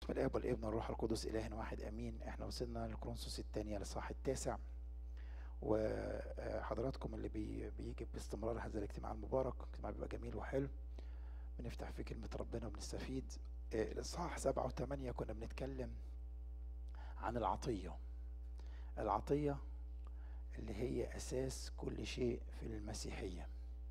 الاب والابن والروح القدس اله واحد امين احنا وصلنا لكرونسوس الثانيه للصح التاسع وحضراتكم اللي بي بيجي باستمرار هذا الاجتماع المبارك اجتماع بيبقى جميل وحلو بنفتح في كلمة ربنا وبنستفيد الإصحاح سبعة وثمانية كنا بنتكلم عن العطية العطية اللي هي أساس كل شيء في المسيحية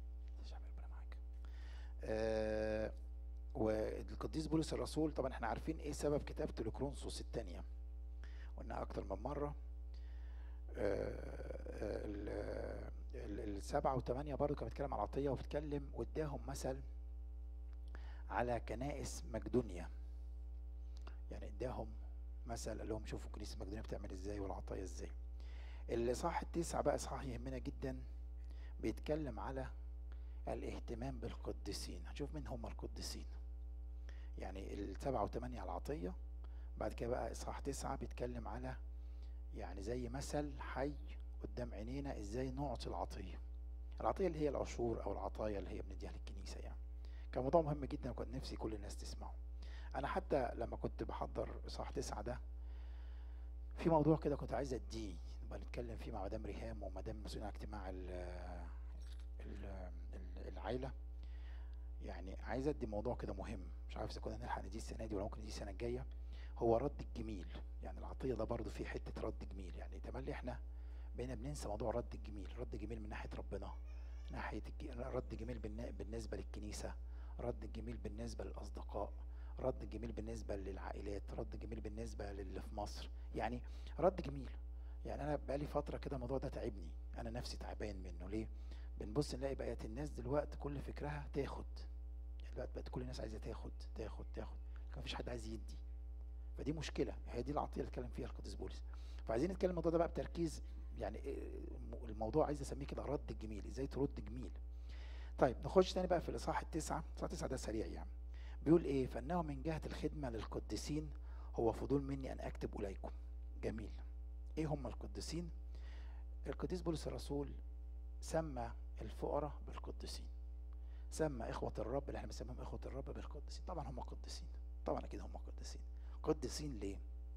آه والقديس بولس الرسول طبعا احنا عارفين ايه سبب كتابته لكرونسوس الثانية قلنا أكتر من مرة السبعة وثمانية برضه كان بيتكلم على العطية وبيتكلم واداهم مثل على كنائس مقدونيا يعني اداهم مثل قال لهم شوفوا كنيسة مقدونيا بتعمل ازاي والعطايا ازاي الإصحاح التسعة بقى إصحاح يهمنا جدا بيتكلم على الاهتمام بالقديسين هنشوف مين هم القديسين يعني السبعة وثمانية على العطية بعد كده بقى إصحاح تسعة بيتكلم على يعني زي مثل حي قدام عينينا ازاي نعطي العطية العطية اللي هي العشور او العطايا اللي هي بنديها للكنيسة يعني كان موضوع مهم جدا وكنت نفسي كل الناس تسمعه انا حتى لما كنت بحضر صح تسعة ده في موضوع كده كنت عايز اديه نبقى نتكلم فيه مع مدام ريهام ومدام مسؤولين عن اجتماع ال ال العيلة يعني عايز ادي موضوع كده مهم مش عارف اذا كنا نلحق نديه السنة دي ولا ممكن نديه السنة الجاية هو رد الجميل يعني العطية ده برضه فيه حتة رد جميل يعني تملي احنا بقينا بننسى موضوع رد الجميل رد جميل من ناحية ربنا ناحية رد جميل بالنسبة للكنيسة رد جميل بالنسبة للأصدقاء رد جميل بالنسبة للعائلات رد جميل بالنسبة للي في مصر يعني رد جميل يعني أنا بقالي فترة كده الموضوع ده تعبني أنا نفسي تعبان منه ليه بنبص نلاقي بقيت الناس دلوقتي كل فكرها تاخد يعني دلوقتي بقت كل الناس عايزة تاخد تاخد تاخد كان مفيش حد عايز يدي فدي مشكلة هي دي العطية اللي اتكلم فيها القديس بولس فعايزين نتكلم الموضوع ده بقى بتركيز يعني الموضوع عايز اسميه كده رد الجميل ازاي ترد جميل طيب نخش تاني بقى في الاصحاح التسعة الاصحاح التسعة ده سريع يعني بيقول ايه فانه من جهة الخدمة للقديسين هو فضول مني ان اكتب اليكم جميل ايه هم القديسين القديس بولس الرسول سمى الفقراء بالقديسين سمى اخوة الرب اللي احنا بنسميهم اخوة الرب بالقديسين طبعا هم قديسين طبعا اكيد هم قديسين قديسين ليه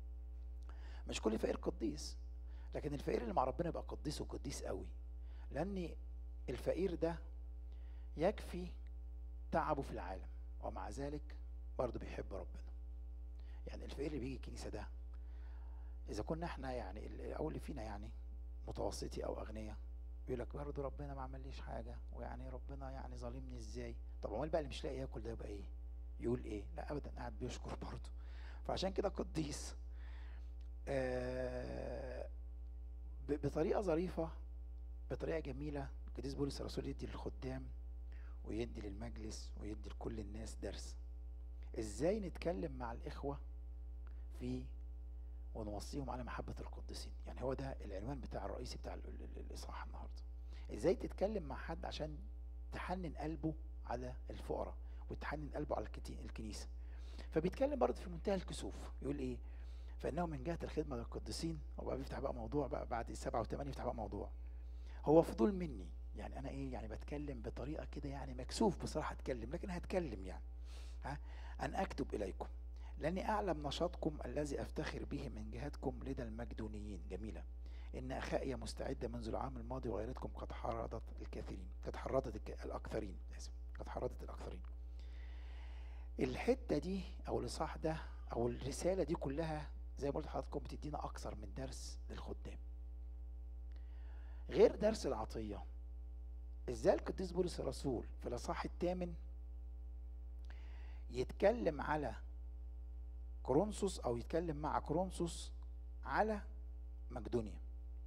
مش كل فقير قديس لكن الفقير اللي مع ربنا يبقى قديس وقديس قوي لان الفقير ده يكفي تعبه في العالم ومع ذلك برضه بيحب ربنا يعني الفقير اللي بيجي الكنيسه ده اذا كنا احنا يعني او اللي فينا يعني متوسطي او اغنياء يقول لك برضه ربنا ما عمليش حاجه ويعني ربنا يعني ظالمني ازاي طب امال بقى اللي مش لاقي ياكل ده يبقى ايه يقول ايه لا ابدا قاعد بيشكر برضه فعشان كده قديس آه بطريقه ظريفه بطريقه جميله القديس بولس الرسول يدي للخدام ويدي للمجلس ويدي لكل الناس درس ازاي نتكلم مع الاخوه في ونوصيهم على محبه القديسين يعني هو ده العنوان بتاع الرئيسي بتاع الاصحاح النهارده ازاي تتكلم مع حد عشان تحنن قلبه على الفقراء وتحنن قلبه على الكنيسه فبيتكلم برضه في منتهى الكسوف يقول ايه فانه من جهه الخدمه للقديسين هو بقى بيفتح بقى موضوع بقى بعد السبعه وثمانيه يفتح بقى موضوع هو فضول مني يعني انا ايه يعني بتكلم بطريقه كده يعني مكسوف بصراحه اتكلم لكن هتكلم يعني ها ان اكتب اليكم لاني اعلم نشاطكم الذي افتخر به من جهتكم لدى المقدونيين جميله ان اخائي مستعده منذ العام الماضي وغيرتكم قد حرضت الكثيرين قد حرضت الاكثرين اسف قد حرضت الاكثرين الحته دي او الاصحاح ده او الرساله دي كلها زي ما قلت لحضراتكم بتدينا اكثر من درس للخدام غير درس العطيه ازاي القديس بولس الرسول في الاصحاح الثامن يتكلم على كورنثوس او يتكلم مع كورنثوس على مقدونيا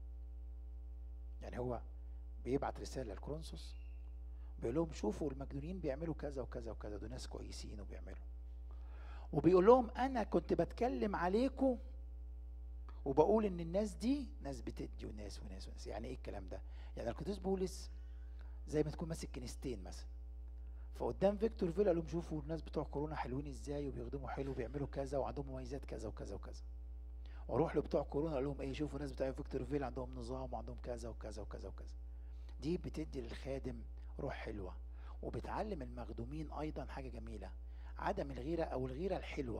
يعني هو بيبعت رساله لكورنثوس بيقول لهم شوفوا المقدونيين بيعملوا كذا وكذا وكذا دول ناس كويسين وبيعملوا وبيقول لهم انا كنت بتكلم عليكم وبقول ان الناس دي ناس بتدي وناس وناس وناس يعني ايه الكلام ده يعني القديس بولس زي ما تكون ماسك كنيستين مثلا فقدام فيكتور فيلا قال لهم شوفوا الناس بتوع كورونا حلوين ازاي وبيخدموا حلو وبيعملوا كذا وعندهم مميزات كذا وكذا وكذا واروح لبتوع كورونا اقول لهم ايه شوفوا الناس بتوع فيكتور فيلا عندهم نظام وعندهم كذا وكذا وكذا وكذا دي بتدي للخادم روح حلوه وبتعلم المخدومين ايضا حاجه جميله عدم الغيره او الغيره الحلوه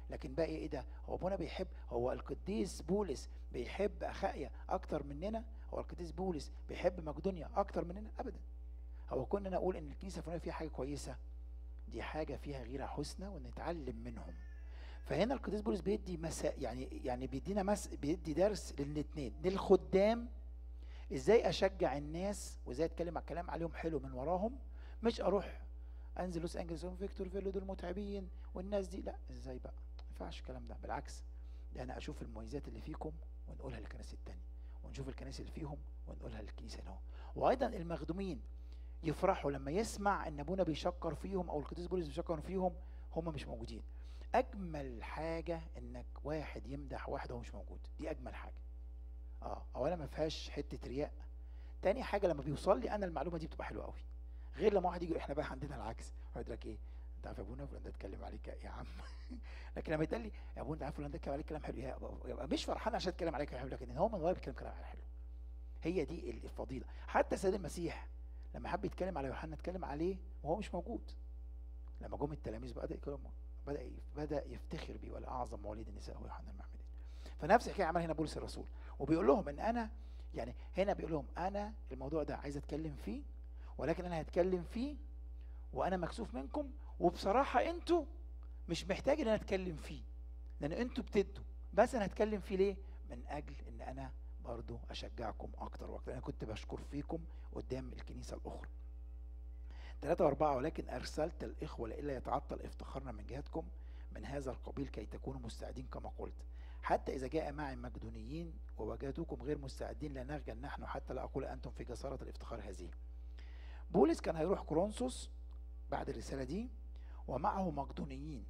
لكن بقى ايه ده هو ابونا بيحب هو القديس بولس بيحب اخايا اكتر مننا هو القديس بولس بيحب مقدونيا اكتر مننا ابدا هو كنا نقول ان الكنيسه الفلانيه فيها حاجه كويسه دي حاجه فيها غيره حسنى ونتعلم منهم فهنا القديس بولس بيدي مسا يعني يعني بيدينا مس بيدي درس للاثنين للخدام ازاي اشجع الناس وازاي اتكلم على الكلام عليهم حلو من وراهم مش اروح انزل لوس انجلوس فيكتور فيلو دول متعبين والناس دي لا ازاي بقى ما ينفعش الكلام ده بالعكس ده انا اشوف المميزات اللي فيكم ونقولها للكنائس التانية ونشوف الكنائس اللي فيهم ونقولها للكنيسه هنا وايضا المخدومين يفرحوا لما يسمع ان ابونا بيشكر فيهم او القديس بولس بيشكر فيهم هم مش موجودين اجمل حاجه انك واحد يمدح واحد وهو مش موجود دي اجمل حاجه اه اولا ما فيهاش حته رياء تاني حاجه لما بيوصل لي انا المعلومه دي بتبقى حلوه قوي غير لما واحد يجي احنا بقى عندنا العكس واحد يقول لك ايه انت عارف يا ابونا فلان ده اتكلم عليك يا عم لكن لما يتقال لي يا ابونا انت عارف فلان ده اتكلم عليك كلام حلو يبقى مش فرحان عشان اتكلم عليك كلام حلو لكن هو من ورا بيتكلم كلام حلو هي دي الفضيله حتى سيد المسيح لما حب يتكلم على يوحنا اتكلم عليه وهو مش موجود لما جم التلاميذ بدا يتكلموا بدا بدا يفتخر بيه ولا اعظم مواليد النساء هو يوحنا المعمدان فنفس الحكايه عمل هنا بولس الرسول وبيقول لهم ان انا يعني هنا بيقول لهم انا الموضوع ده عايز اتكلم فيه ولكن انا هتكلم فيه وانا مكسوف منكم وبصراحه انتوا مش محتاج ان انا اتكلم فيه لان انتوا بتدوا بس انا هتكلم فيه ليه من اجل ان انا برضو اشجعكم اكتر واكتر انا كنت بشكر فيكم قدام الكنيسه الاخرى ثلاثة وأربعة ولكن أرسلت الإخوة لئلا يتعطل افتخارنا من جهتكم من هذا القبيل كي تكونوا مستعدين كما قلت حتى إذا جاء معي مقدونيين ووجدوكم غير مستعدين لا نخجل نحن حتى لا أقول أنتم في جسارة الافتخار هذه بولس كان هيروح كورنثوس بعد الرسالة دي ومعه مقدونيين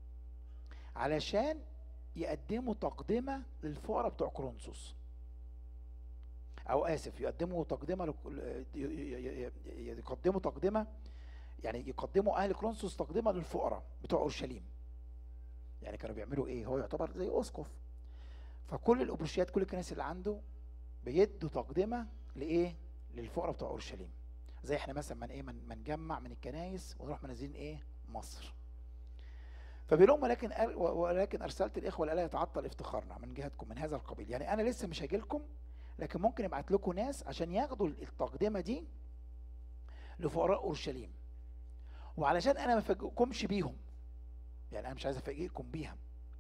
علشان يقدموا تقدمة للفقراء بتوع كورنثوس او اسف يقدموا تقدمه لك- يقدموا تقدمه يعني يقدموا اهل كورنثوس تقدمه للفقراء بتوع اورشليم يعني كانوا بيعملوا ايه هو يعتبر زي اسقف فكل الابروشيات كل الكنائس اللي عنده بيدوا تقدمه لايه للفقراء بتوع اورشليم زي احنا مثلا من ايه من من نجمع من الكنايس ونروح منزلين ايه مصر فبيقول لهم ولكن أر- ولكن ارسلت الاخوه لا يتعطل افتخارنا من جهتكم من هذا القبيل يعني انا لسه مش هاجي لكم لكن ممكن ابعت لكم ناس عشان ياخدوا التقدمه دي لفقراء اورشليم وعلشان انا ما افاجئكمش بيهم يعني انا مش عايز افاجئكم بيها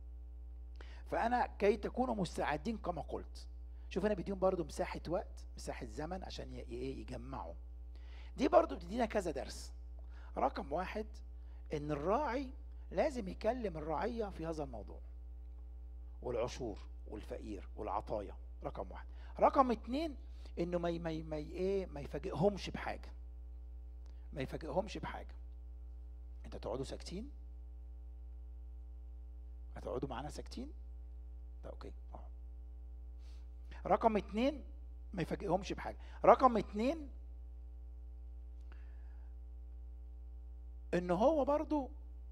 فانا كي تكونوا مستعدين كما قلت شوف انا بديهم برضو مساحه وقت مساحه زمن عشان ي- ي- يجمعوا دي برضو بتدينا كذا درس رقم واحد ان الراعي لازم يكلم الرعيه في هذا الموضوع والعشور والفقير والعطايا رقم واحد رقم اتنين انه ما ي- ما ي- ما ي- ايه ما يفاجئهمش بحاجه ما يفاجئهمش بحاجه انت تقعدوا ساكتين هتقعدوا معانا ساكتين طب اوكي اقعد. رقم اتنين ما يفاجئهمش بحاجه رقم اتنين ان هو برضو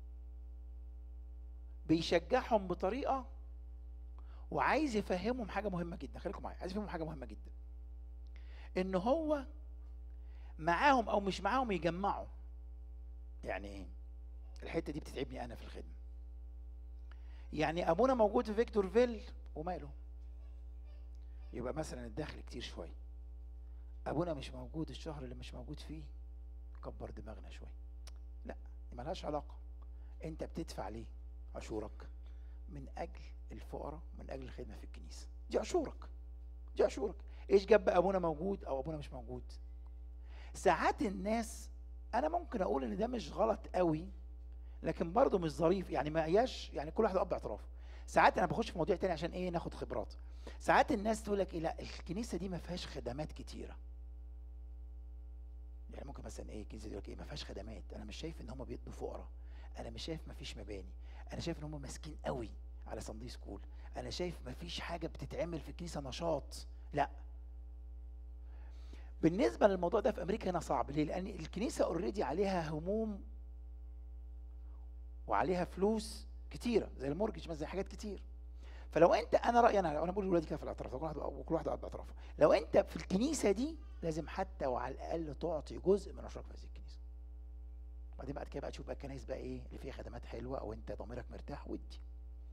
بيشجعهم بطريقه وعايز يفهمهم حاجه مهمه جدا خليكم معايا عايز يفهمهم حاجه مهمه جدا ان هو معاهم او مش معاهم يجمعوا يعني ايه الحته دي بتتعبني انا في الخدمه يعني ابونا موجود في فيكتور فيل وماله يبقى مثلا الدخل كتير شويه ابونا مش موجود الشهر اللي مش موجود فيه كبر دماغنا شويه لا دي ملهاش علاقه انت بتدفع ليه عشورك من اجل الفقراء من اجل الخدمه في الكنيسه دي عشورك دي عشورك ايش جاب بقى ابونا موجود او ابونا مش موجود ساعات الناس انا ممكن اقول ان ده مش غلط قوي لكن برضه مش ظريف يعني ما هياش يعني كل واحد اب باعتراف ساعات انا بخش في مواضيع تاني عشان ايه ناخد خبرات ساعات الناس تقول لك ايه لا الكنيسه دي ما فيهاش خدمات كتيره يعني ممكن مثلا ايه الكنيسه دي يقول لك ايه ما فيهاش خدمات انا مش شايف ان هم بيدوا فقراء انا مش شايف ما فيش مباني انا شايف ان هم ماسكين قوي على ساندي سكول انا شايف ما فيش حاجه بتتعمل في الكنيسه نشاط لا بالنسبه للموضوع ده في امريكا هنا صعب ليه لان الكنيسه اوريدي عليها هموم وعليها فلوس كتيره زي المورجج مثلا زي حاجات كتير فلو انت انا رايي انا انا بقول لولادي كده في الاعتراف كل واحد وكل واحد قاعد باعترافه لو انت في الكنيسه دي لازم حتى وعلى الاقل تعطي جزء من اشراك في هذه الكنيسه بعدين بعد كده بقى تشوف بقى الكنايس بقى ايه اللي فيها خدمات حلوه او انت ضميرك مرتاح ودي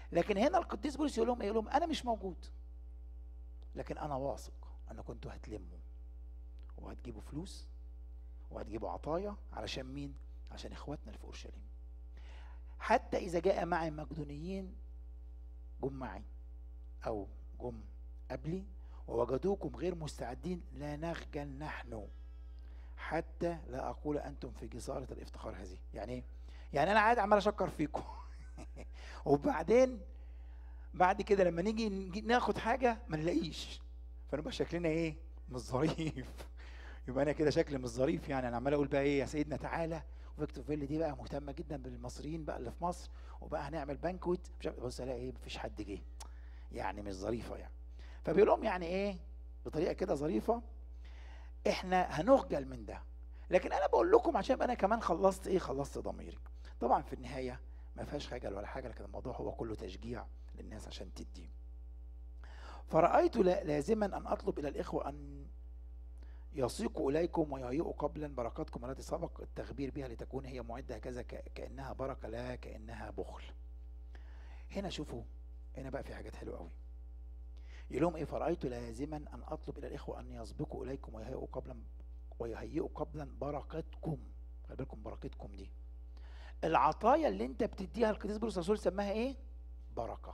لكن هنا القديس بولس يقول لهم ايه يقول لهم انا مش موجود لكن انا واثق ان كنتوا هتلموا وهتجيبوا فلوس وهتجيبوا عطايا علشان مين عشان اخواتنا اللي في اورشليم حتى اذا جاء معي مقدونيين جم معي او جم قبلي ووجدوكم غير مستعدين لا نخجل نحن حتى لا اقول انتم في جساره الافتخار هذه يعني ايه يعني انا قاعد عمال اشكر فيكم وبعدين بعد كده لما نيجي نجي ناخد حاجه ما نلاقيش فنبقى شكلنا ايه مش ظريف يبقى انا كده شكلي مش ظريف يعني انا عمال اقول بقى ايه يا سيدنا تعالى وفيكتور فيلي دي بقى مهتمه جدا بالمصريين بقى اللي في مصر وبقى هنعمل بانكوت مش عارف- بص الاقي ايه مفيش حد جه يعني مش ظريفه يعني فبيقول لهم يعني ايه بطريقه كده ظريفه احنا هنخجل من ده لكن انا بقول لكم عشان أبقى انا كمان خلصت ايه خلصت ضميري طبعا في النهايه ما فيهاش خجل ولا حاجه لكن الموضوع هو كله تشجيع للناس عشان تدي فرأيت لا- لازما أن أطلب إلى الإخوة أن يسيقوا إليكم ويهيئوا قبلا بركاتكم التي سبق التخبير بها لتكون هي معدة هكذا ك- كأنها بركة لا كأنها بخل هنا شوفوا هنا بقى في حاجات حلوة قوي يقول لهم إيه فرأيت لازما أن أطلب إلى الإخوة أن يسبقوا إليكم ويهيئوا قبلا ويهيئوا قبلا بركاتكم خلي بالكم بركتكم دي العطايا اللي انت بتديها القديس بولس الرسول سماها ايه بركه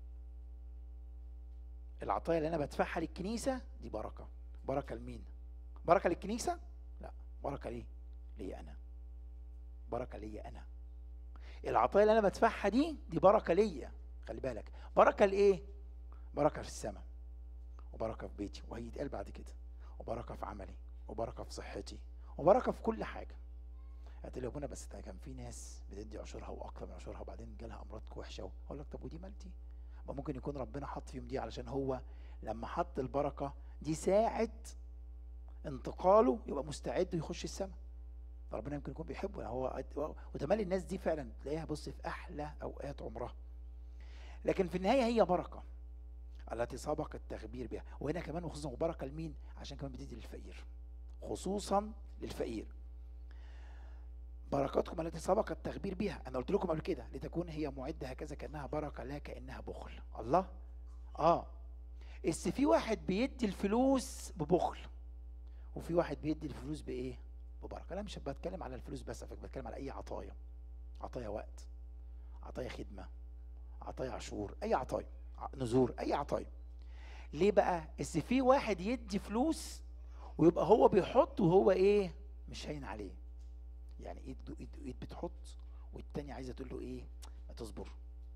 العطايا اللي انا بدفعها للكنيسه دي بركه بركه لمين بركه للكنيسه لا بركه ليه ليا انا بركه ليا انا العطايا اللي انا بدفعها دي دي بركه ليا خلي بالك بركه لايه بركه في السماء وبركه في بيتي وهيتقال بعد كده وبركه في عملي وبركه في صحتي وبركه في كل حاجه قالت لي يا ابونا بس ده كان في ناس بتدي عشورها واكثر من عشورها وبعدين جالها امراض وحشه اقول لك طب ودي مالتي ما ممكن يكون ربنا حط فيهم دي علشان هو لما حط البركه دي ساعه انتقاله يبقى مستعد يخش السماء فربنا يمكن يكون بيحبه يعني هو وتملي الناس دي فعلا تلاقيها بص في احلى اوقات عمرها لكن في النهايه هي بركه التي سبق التخبير بها وهنا كمان وخصوصا بركه لمين عشان كمان بتدي للفقير خصوصا للفقير بركاتكم التي سبق التخبير بها انا قلت لكم قبل كده لتكون هي معده هكذا كانها بركه لا كانها بخل الله اه بس في واحد بيدي الفلوس ببخل وفي واحد بيدي الفلوس بايه ببركه انا مش بتكلم على الفلوس بس أنا بتكلم على اي عطايا عطايا وقت عطايا خدمه عطايا عشور اي عطايا ع- نذور اي عطايا ليه بقى بس في واحد يدي فلوس ويبقى هو بيحط وهو ايه مش هين عليه يعني ايد ايد ايد بتحط والتانية عايزه تقول له ايه ما تصبر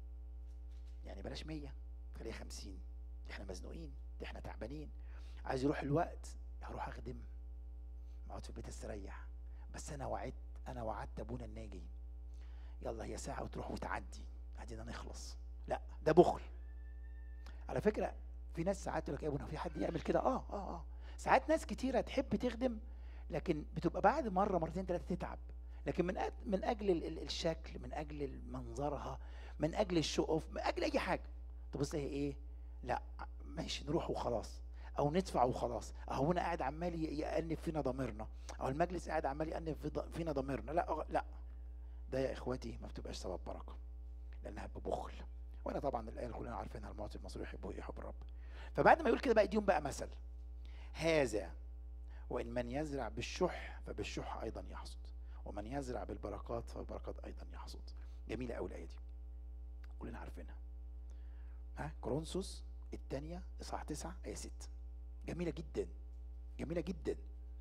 يعني بلاش 100 خليها 50 دي احنا مزنوقين دي احنا تعبانين عايز يروح الوقت هروح اخدم اقعد في البيت استريح بس انا وعدت انا وعدت ابونا الناجي يلا هي ساعه وتروح وتعدي عايزين نخلص لا ده بخل على فكره في ناس ساعات تقول لك يا ابونا في حد يعمل كده اه اه اه ساعات ناس كتيره تحب تخدم لكن بتبقى بعد مره مرتين ثلاثه تتعب لكن من أجل من اجل ال- ال- الشكل من اجل منظرها من اجل الشقف من اجل اي حاجه تبص هي ايه لا ماشي نروح وخلاص او ندفع وخلاص اهو هنا قاعد عمال ي- يأنب فينا ضميرنا او المجلس قاعد عمال يأنب في ض- فينا ضميرنا لا أغ- لا ده يا اخواتي ما بتبقاش سبب بركه لانها ببخل وانا طبعا الايه اللي كلنا عارفينها المعطي المصري يحبه يحب الرب فبعد ما يقول كده بقى يديهم بقى مثل هذا وإن من يزرع بالشح فبالشح أيضا يحصد ومن يزرع بالبركات فالبركات أيضا يحصد جميلة أوي الآية دي كلنا عارفينها ها كورنثوس الثانية إصحاح 9 آية 6 جميلة جدا جميلة جدا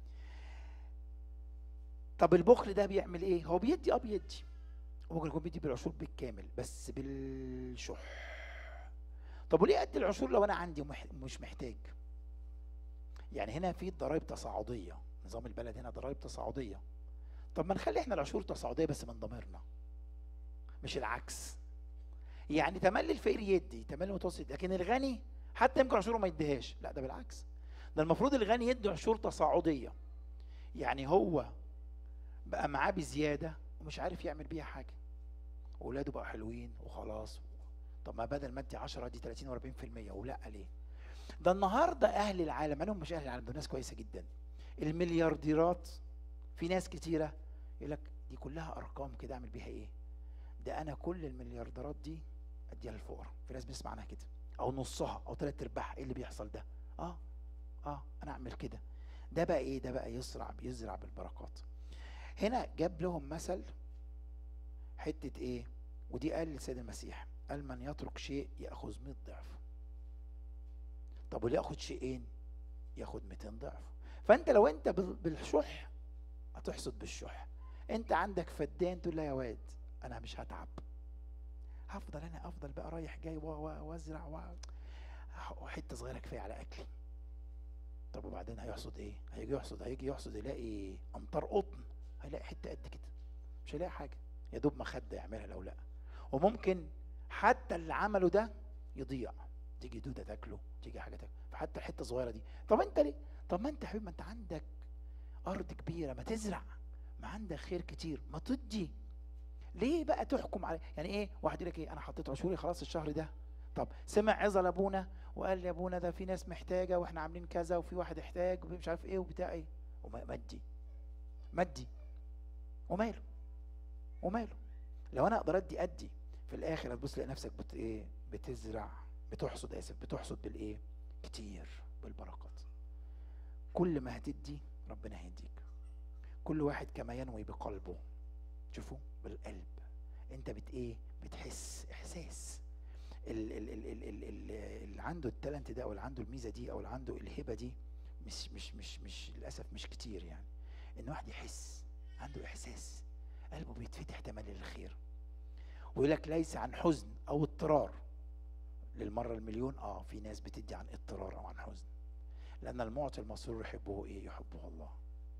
طب البخل ده بيعمل ايه؟ هو بيدي اه بيدي ممكن يكون بيدي بالعشور بالكامل بس بالشح طب وليه ادي العشور لو انا عندي ومح- مش محتاج؟ يعني هنا في ضرائب تصاعديه نظام البلد هنا ضرائب تصاعديه طب ما نخلي احنا العشور تصاعديه بس من ضميرنا مش العكس يعني تملي الفقير يدي تملي المتوسط لكن الغني حتى يمكن عشوره ما يديهاش لا ده بالعكس ده المفروض الغني يدي عشور تصاعديه يعني هو بقى معاه بزياده ومش عارف يعمل بيها حاجه واولاده بقوا حلوين وخلاص طب ما بدل ما ادي 10 دي 30 و40% ولا ليه ده النهارده اهل العالم انا مش اهل العالم دول ناس كويسه جدا المليارديرات في ناس كتيره يقول لك دي كلها ارقام كده اعمل بيها ايه ده انا كل المليارديرات دي اديها للفقراء في ناس بتسمع عنها كده او نصها او ثلاث ارباعها ايه اللي بيحصل ده اه اه انا اعمل كده ده بقى ايه ده بقى يزرع بيزرع بالبركات هنا جاب لهم مثل حته ايه ودي قال لسيد المسيح قال من يترك شيء ياخذ 100 ضعف طب واللي ياخد شيئين ياخد 200 ضعف فانت لو انت بال- بالشح هتحصد بالشح انت عندك فدان تقول لا يا واد انا مش هتعب هفضل انا افضل بقى رايح جاي و- و- وازرع و- وحته صغيره كفايه على اكلي طب وبعدين هيحصد ايه هيجي يحصد هيجي يحصد يلاقي امطار قطن هيلاقي حته قد كده مش هيلاقي حاجه يا دوب مخده يعملها لو لا وممكن حتى اللي عمله ده يضيع تيجي دوده تاكله تيجي حاجه تاكله فحتى الحته الصغيره دي طب انت ليه طب ما انت يا حبيبي ما انت عندك ارض كبيره ما تزرع ما عندك خير كتير ما تدي ليه بقى تحكم على يعني ايه واحد يقول لك ايه انا حطيت عشوري خلاص الشهر ده طب سمع عظه لابونا وقال لي ابونا ده في ناس محتاجه واحنا عاملين كذا وفي واحد احتاج ومش عارف ايه وبتاع ايه ومدي مدي وماله وماله لو انا اقدر ادي ادي في الاخر هتبص تلاقي نفسك بت ايه بتزرع بتحصد اسف بتحصد بالايه كتير بالبركات كل ما هتدي ربنا هيديك كل واحد كما ينوي بقلبه شوفوا بالقلب انت بت ايه بتحس احساس ال- ال- ال- ال- ال- ال- اللي عنده التالنت ده او اللي عنده الميزه دي او اللي عنده الهبه دي مش مش مش مش للاسف مش كتير يعني ان واحد يحس عنده احساس قلبه بيتفتح تملي للخير ويقول لك ليس عن حزن او اضطرار للمره المليون اه في ناس بتدي عن اضطرار او عن حزن لان المعطي المسرور يحبه ايه يحبه الله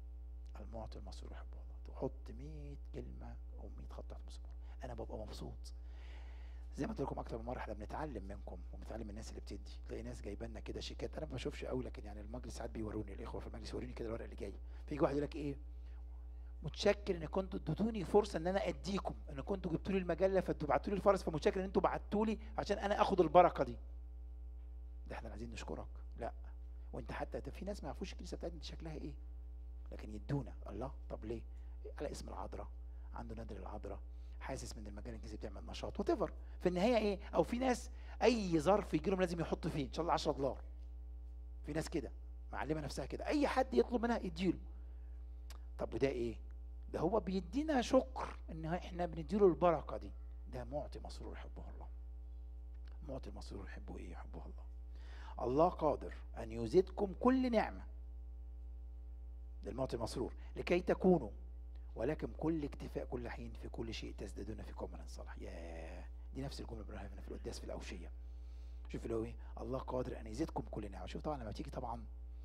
المعطي المسرور يحبه الله تحط 100 كلمه او 100 خط تحت مسمار انا ببقى مبسوط زي ما قلت لكم اكتر من مره احنا بنتعلم منكم وبنتعلم من الناس اللي بتدي تلاقي ناس جايبه لنا كده شيكات انا ما بشوفش قوي لكن يعني المجلس ساعات بيوروني الاخوه في المجلس يوروني كده الورق اللي جاي فيجي واحد يقول لك ايه متشكر ان كنتوا اديتوني فرصه ان انا اديكم ان كنتوا جبتوا لي المجله فبعتوا لي الفرس فمتشكر ان انتوا بعتوا لي عشان انا اخد البركه دي ده احنا عايزين نشكرك لا وانت حتى ده في ناس ما يعرفوش الكنيسه بتاعتنا دي شكلها ايه لكن يدونا الله طب ليه على اسم العذراء عنده نادر العذراء حاسس من المجال الانجليزي بتعمل نشاط وات في النهايه ايه او في ناس اي ظرف يجي لهم لازم يحط فيه ان شاء الله 10 دولار في ناس كده معلمه نفسها كده اي حد يطلب منها يديله طب وده ايه ده هو بيدينا شكر ان احنا بنديله البركه دي ده معطي مسرور يحبه الله معطي مسرور يحبه ايه يحبه الله الله قادر ان يزيدكم كل نعمه ده المعطي المسرور لكي تكونوا ولكن كل اكتفاء كل حين في كل شيء تزدادون في قوم صالح يا دي نفس الجمله اللي بنقولها هنا في القداس في الاوشيه شوف اللي هو ايه الله قادر ان يزيدكم كل نعمه شوف طبعا لما تيجي طبعا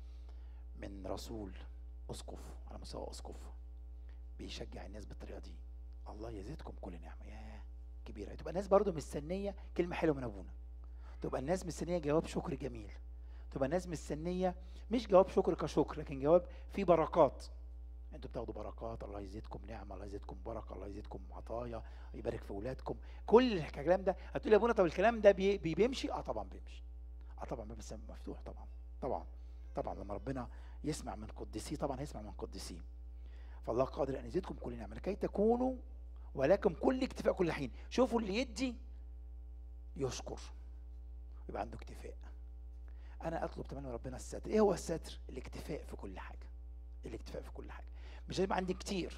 من رسول اسقف على مستوى اسقف بيشجع الناس بالطريقه دي الله يزيدكم كل نعمه يا كبيره تبقى الناس برضو مستنيه كلمه حلوه من ابونا تبقى الناس مستنيه جواب شكر جميل تبقى الناس مستنيه مش جواب شكر كشكر لكن جواب فيه بركات انتوا بتاخدوا بركات الله يزيدكم نعمه الله يزيدكم بركه الله يزيدكم عطايا يبارك في اولادكم كل الكلام ده هتقول يا ابونا طب الكلام ده بي بي بيمشي اه طبعا بيمشي اه طبعا باب السماء مفتوح طبعا طبعا طبعا لما ربنا يسمع من قدسيه طبعا هيسمع من قدسيه فالله قادر ان يزيدكم كل نعمه لكي تكونوا ولكم كل اكتفاء كل حين شوفوا اللي يدي يشكر يبقى عنده اكتفاء انا اطلب تمام من ربنا الستر ايه هو الستر الاكتفاء في كل حاجه الاكتفاء في كل حاجه مش هيبقى عندي كتير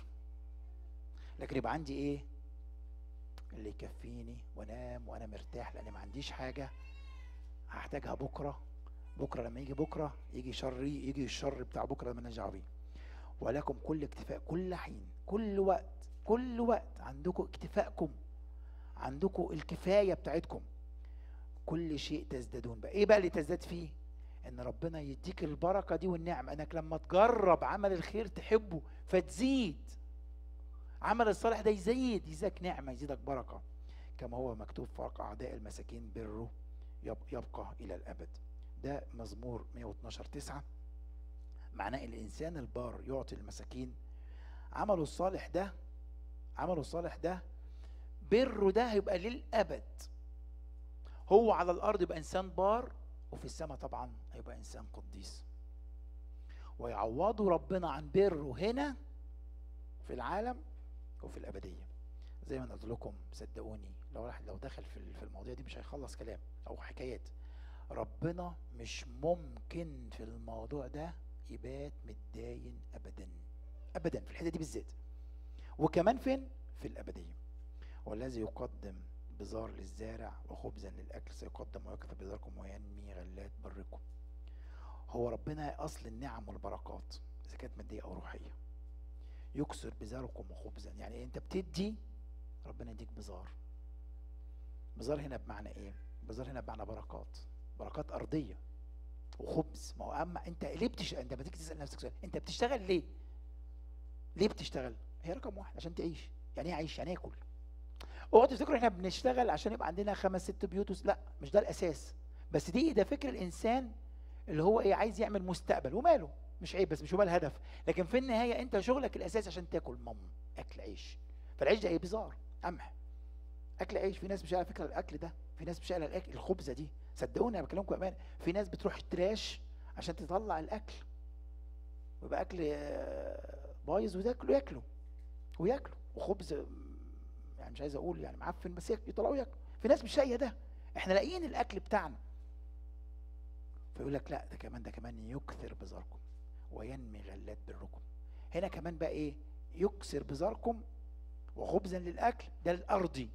لكن يبقى عندي ايه اللي يكفيني وانام وانا مرتاح لان ما عنديش حاجه هحتاجها بكره بكره لما يجي بكره يجي شري يجي الشر بتاع بكره لما نرجع بيه ولكم كل اكتفاء كل حين كل وقت كل وقت عندكم اكتفائكم عندكم الكفايه بتاعتكم كل شيء تزدادون بقى ايه بقى اللي تزداد فيه ان ربنا يديك البركه دي والنعمه انك لما تجرب عمل الخير تحبه فتزيد عمل الصالح ده يزيد يزيدك نعمه يزيدك بركه كما هو مكتوب فوق اعداء المساكين بره يبقى الى الابد ده مزمور 112 9 معناه الانسان البار يعطي المساكين عمله الصالح ده عمله الصالح ده بره ده هيبقى للابد هو على الارض يبقى انسان بار وفي السماء طبعا هيبقى انسان قديس ويعوضوا ربنا عن بره هنا في العالم وفي الابديه زي ما قلت لكم صدقوني لو واحد لو دخل في في المواضيع دي مش هيخلص كلام او حكايات ربنا مش ممكن في الموضوع ده يبات متداين ابدا ابدا في الحته دي بالذات وكمان فين في الابديه والذي يقدم بزار للزارع وخبزا للاكل سيقدم ويكفى بزاركم وينمي غلات بركم هو ربنا اصل النعم والبركات اذا كانت ماديه او روحيه يكسر بزاركم وخبزا يعني انت بتدي ربنا يديك بزار بزار هنا بمعنى ايه بزار هنا بمعنى بركات بركات ارضيه وخبز ما هو اما انت ليه بتشتغل انت بتيجي تسال نفسك سؤال انت بتشتغل ليه ليه بتشتغل هي رقم واحد عشان تعيش يعني ايه اعيش يعني اكل اوعوا تفتكروا احنا بنشتغل عشان يبقى عندنا خمس ست بيوت لا مش ده الاساس بس دي ده فكر الانسان اللي هو ايه عايز يعمل مستقبل وماله مش عيب بس مش هو الهدف لكن في النهايه انت شغلك الاساسي عشان تاكل مم اكل عيش فالعيش ده ايه بزار قمح اكل عيش في ناس مش على فكره الاكل ده في ناس مش على الاكل الخبزه دي صدقوني انا بكلمكم امان في ناس بتروح تراش عشان تطلع الاكل ويبقى اكل آه، بايظ وتاكلوا ياكلوا وياكلوا وخبز يعني مش عايز اقول يعني معفن بس يطلعوا ياكلوا في ناس مش لاقيه ده احنا لاقيين الاكل بتاعنا فيقول لك لا ده كمان ده كمان يكثر بزاركم وينمي غلات بركم هنا كمان بقى ايه يكسر بزاركم وخبزا للاكل ده الارضي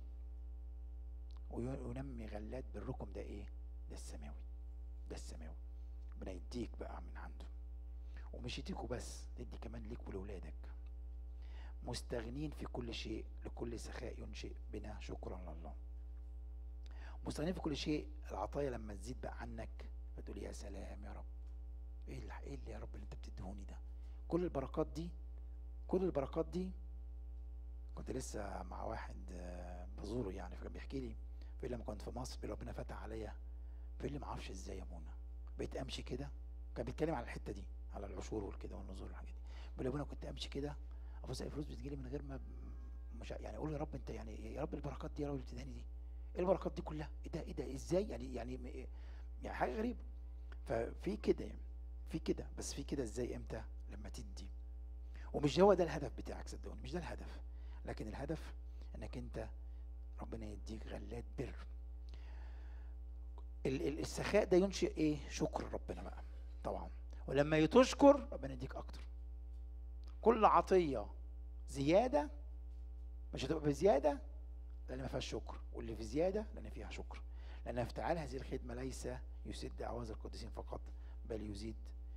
وينمي غلات بركم ده ايه ده السماوي ده السماوي ربنا يديك بقى من عنده ومش يديكوا بس تدي كمان ليك ولولادك مستغنين في كل شيء لكل سخاء ينشئ بنا شكرا لله مستغنين في كل شيء العطايا لما تزيد بقى عنك فتقول يا سلام يا رب ايه اللي ايه اللي يا رب اللي انت بتديهوني ده كل البركات دي كل البركات دي كنت لسه مع واحد آه، بزوره يعني فكان بيحكي لي بيقول لي لما كنت في مصر بيقول ربنا فتح عليا بيقول لي ما اعرفش ازاي يا ابونا بقيت امشي كده كان بيتكلم على الحته دي على العشور والكده والنزول والحاجات دي بيقول لي يا ابونا كنت امشي كده ابص الفلوس بتجيلي من غير ما مش يعني اقول يا رب انت يعني يا رب البركات دي يا رب اللي بتدهني دي ايه البركات دي كلها ايه ده ايه ده ازاي يعني يعني م- يعني حاجه غريبه ففي كده يعني في كده بس في كده ازاي امتى لما تدي ومش هو ده الهدف بتاعك صدقوني مش ده الهدف لكن الهدف انك انت ربنا يديك غلات بر ال- ال- السخاء ده ينشئ ايه شكر ربنا بقى طبعا ولما تشكر ربنا يديك اكتر كل عطيه زياده مش هتبقى بزياده لان ما فيهاش شكر واللي في زياده لان فيها شكر لان افتعال هذه الخدمه ليس يسد اعواز القديسين فقط بل يزيد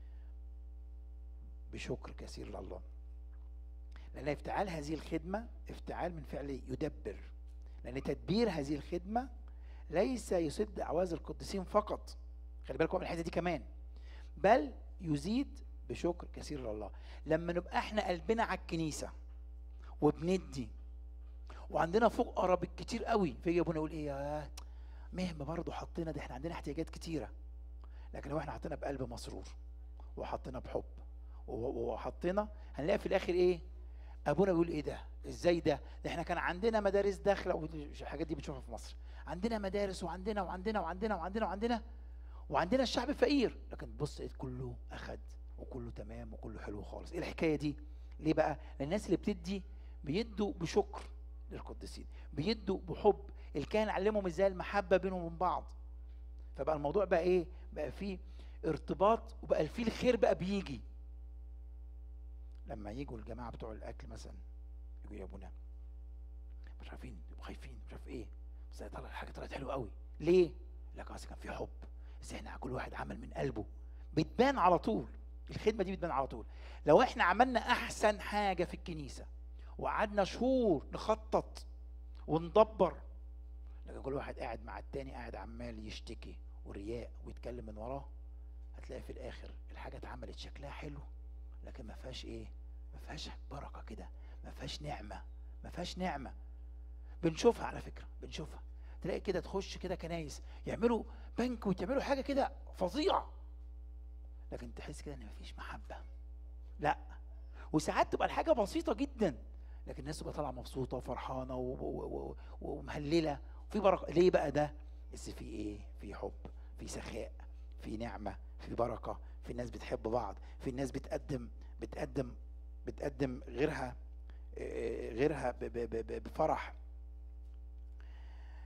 بشكر كثير لله لان افتعال هذه الخدمه افتعال من فعل يدبر لان تدبير هذه الخدمه ليس يسد اعواز القديسين فقط خلي بالكم من الحته دي كمان بل يزيد بشكر كثير لله لما نبقى احنا قلبنا على الكنيسه وبندي وعندنا فقراء بالكتير قوي فيجي ابونا يقول ايه يا مهما برضه حطينا ده احنا عندنا احتياجات كتيره لكن لو احنا حطينا بقلب مسرور وحطينا بحب و- وحطينا هنلاقي في الاخر ايه ابونا بيقول ايه ده ازاي ده ده احنا كان عندنا مدارس داخله ودي- الحاجات دي بنشوفها في مصر عندنا مدارس وعندنا وعندنا وعندنا وعندنا وعندنا وعندنا الشعب فقير لكن بص لقيت كله اخد وكله تمام وكله حلو خالص ايه الحكايه دي ليه بقى لان الناس اللي بتدي بيدوا بشكر للقديسين بيدوا بحب الكاهن علمهم ازاي المحبه بينهم وبين بعض فبقى الموضوع بقى ايه بقى فيه ارتباط وبقى فيه الخير بقى بيجي لما يجوا الجماعه بتوع الاكل مثلا يجوا يا ابونا مش عارفين يبقوا خايفين مش عارف ايه بس هي طلع الحاجه طلعت حلوه قوي ليه؟ لك اصل كان في حب بس احنا كل واحد عمل من قلبه بتبان على طول الخدمه دي بتبان على طول لو احنا عملنا احسن حاجه في الكنيسه وقعدنا شهور نخطط وندبر لكن كل واحد قاعد مع التاني قاعد عمال يشتكي ورياء ويتكلم من وراه هتلاقي في الاخر الحاجه اتعملت شكلها حلو لكن ما فيهاش ايه ما فيهاش بركه كده ما فيهاش نعمه ما فيهاش نعمه بنشوفها على فكره بنشوفها تلاقي كده تخش كده كنايس يعملوا بنك وتعملوا حاجه كده فظيعه لكن تحس كده ان مفيش محبه لا وساعات تبقى الحاجه بسيطه جدا لكن الناس تبقى طالعه مبسوطه وفرحانه و- و- و- ومهلله في بركه ليه بقى ده بس في ايه في حب في سخاء في نعمه في بركه في ناس بتحب بعض في ناس بتقدم بتقدم بتقدم غيرها آه، غيرها ب- ب- ب- ب- بفرح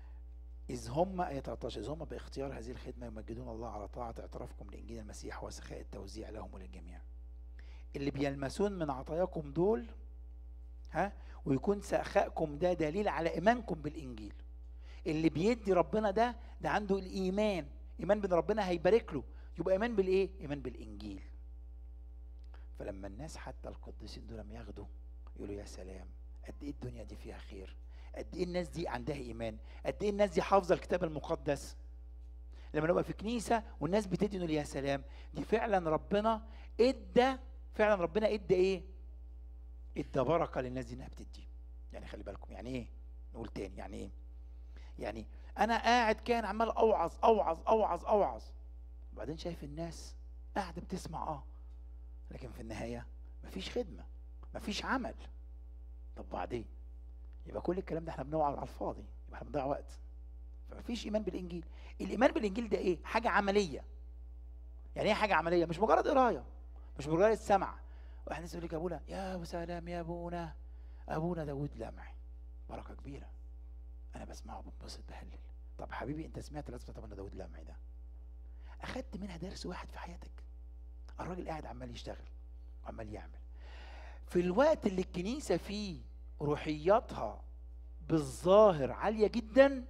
إذ هم آية 13 إذ هم باختيار هذه الخدمة يمجدون الله على طاعة اعترافكم لإنجيل المسيح وسخاء التوزيع لهم وللجميع اللي بيلمسون من عطاياكم دول ها ويكون سخائكم ده دليل على إيمانكم بالإنجيل اللي بيدي ربنا ده ده عنده الإيمان إيمان بأن ربنا هيبارك له يبقى إيمان بالإيه؟ إيمان بالإنجيل فلما الناس حتى القديسين دول لما ياخدوا يقولوا يا سلام قد ايه الدنيا دي فيها خير قد ايه الناس دي عندها ايمان قد ايه الناس دي حافظه الكتاب المقدس لما نبقى في كنيسه والناس بتدي نقول يا سلام دي فعلا ربنا ادى فعلا ربنا ادى ايه ادى بركه للناس دي انها بتدي يعني خلي بالكم يعني ايه نقول تاني يعني ايه يعني انا قاعد كان عمال اوعظ اوعظ اوعظ اوعظ وبعدين شايف الناس قاعده بتسمع اه لكن في النهايه مفيش خدمه مفيش عمل طب بعدين يبقى كل الكلام ده احنا بنوعظ على الفاضي يبقى احنا بنضيع وقت فمفيش ايمان بالانجيل الايمان بالانجيل ده ايه حاجه عمليه يعني ايه حاجه عمليه مش مجرد قرايه مش مجرد سمع واحد يقول لك ابونا يا سلام يا ابونا ابونا داود لمعي بركه كبيره انا بسمعه بنبسط بهلل طب حبيبي انت سمعت لازم طب داود لمعي ده اخدت منها درس واحد في حياتك الراجل قاعد عمال يشتغل وعمال يعمل في الوقت اللي الكنيسه فيه روحياتها بالظاهر عاليه جدا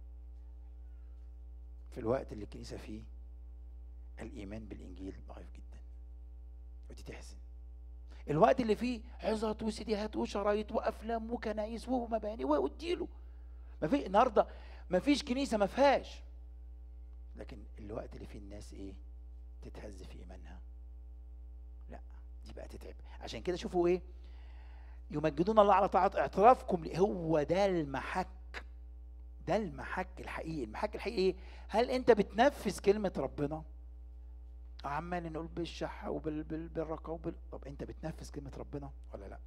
في الوقت اللي الكنيسه فيه الايمان بالانجيل ضعيف جدا ودي تحزن الوقت اللي فيه عظات وسيديهات وشرايط وافلام وكنايس ومباني واديله ما في النهارده ما فيش كنيسه ما فيهاش لكن الوقت اللي فيه الناس ايه تتهز في ايمانها لا دي بقى تتعب عشان كده شوفوا ايه يمجدون الله على طاعة اعترافكم هو ده المحك ده المحك الحقيقي المحك الحقيقي ايه هل انت بتنفذ كلمة ربنا عمال نقول بالشح وبالرقة وبال... طب انت بتنفذ كلمة ربنا ولا لا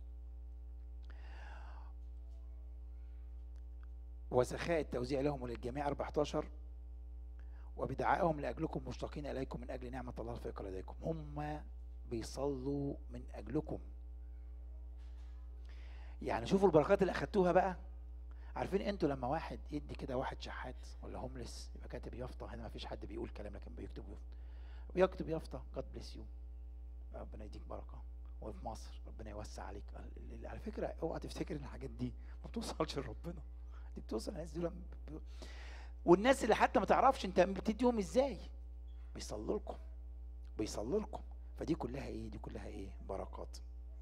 وسخاء التوزيع لهم وللجميع 14 وبدعائهم لأجلكم مشتاقين إليكم من أجل نعمة الله في لديكم هم بيصلوا من أجلكم يعني شوفوا البركات اللي أخدتوها بقى عارفين انتوا لما واحد يدي كده واحد شحات ولا هوملس يبقى كاتب يافطة هنا ما فيش حد بيقول كلام لكن بيكتب يافطة ويكتب يافطة God bless you ربنا يديك بركة وفي مصر ربنا يوسع عليك على فكرة اوعى تفتكر ان الحاجات دي ما بتوصلش لربنا دي بتوصل الناس دول والناس اللي حتى ما تعرفش انت بتديهم ازاي بيصلوا لكم بيصلوا لكم فدي كلها ايه دي كلها ايه بركات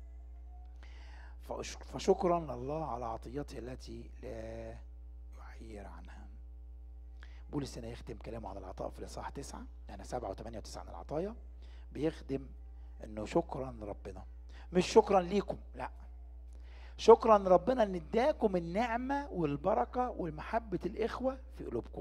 فشكرا لله على عطيته التي لا يعير عنها بولس هنا يختم كلامه عن العطاء في الاصحاح تسعة يعني سبعة وثمانية وتسعة عن العطايا بيخدم انه شكرا لربنا مش شكرا ليكم لا شكرا ربنا ان اداكم النعمة والبركة والمحبة الاخوة في قلوبكم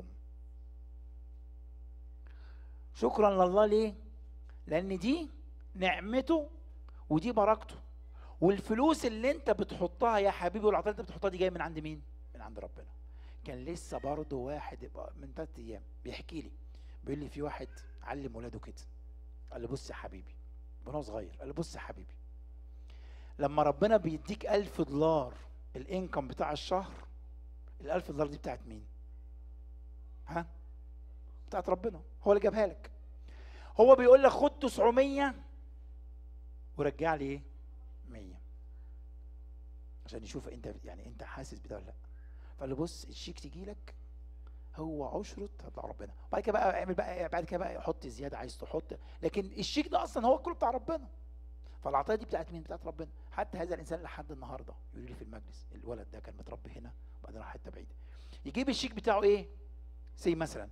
شكرا لله ليه لان دي نعمته ودي بركته والفلوس اللي انت بتحطها يا حبيبي والعطايا اللي انت بتحطها دي جايه من عند مين من عند ربنا كان لسه برضه واحد من ثلاث ايام بيحكي لي بيقول لي في واحد علم ولاده كده قال لي بص يا حبيبي وانا صغير قال لي بص يا حبيبي لما ربنا بيديك ألف دولار الانكم بتاع الشهر الألف دولار دي بتاعت مين ها بتاعت ربنا هو اللي جابها لك هو بيقول لك خد 900 ورجع لي ايه 100 عشان يشوف انت يعني انت حاسس بده ولا لا فقال له بص الشيك تيجي لك هو عشرة هيطلع ربنا بعد كده بقى اعمل بقى بعد كده بقى حط زياده عايز تحط لكن الشيك ده اصلا هو كله بتاع ربنا فالعطايا دي بتاعت مين بتاعت ربنا حتى هذا الانسان لحد النهارده يقول لي في المجلس الولد ده كان متربي هنا وبعدين راح حته بعيده يجيب الشيك بتاعه ايه سي مثلا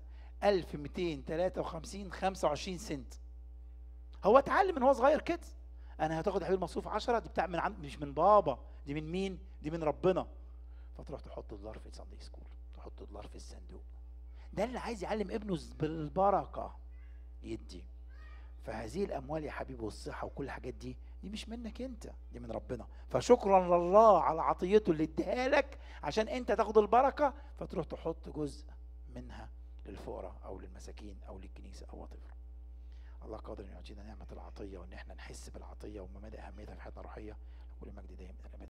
1253 25 سنت هو اتعلم من هو صغير كده انا هتاخد يا حبيبي مصروف 10 دي بتاع من عند مش من بابا دي من مين دي من ربنا فتروح تحط دولار في ساندي سكول تحط دولار في الصندوق ده اللي عايز يعلم ابنه بالبركه يدي فهذه الاموال يا حبيبي والصحه وكل الحاجات دي دي مش منك انت دي من ربنا فشكرا لله على عطيته اللي اديها لك عشان انت تاخد البركه فتروح تحط جزء منها للفقراء او للمساكين او للكنيسه او طفل الله قادر ان يعطينا نعمه العطيه وان احنا نحس بالعطيه ومدى اهميتها في حياتنا الروحيه كل مجد دايم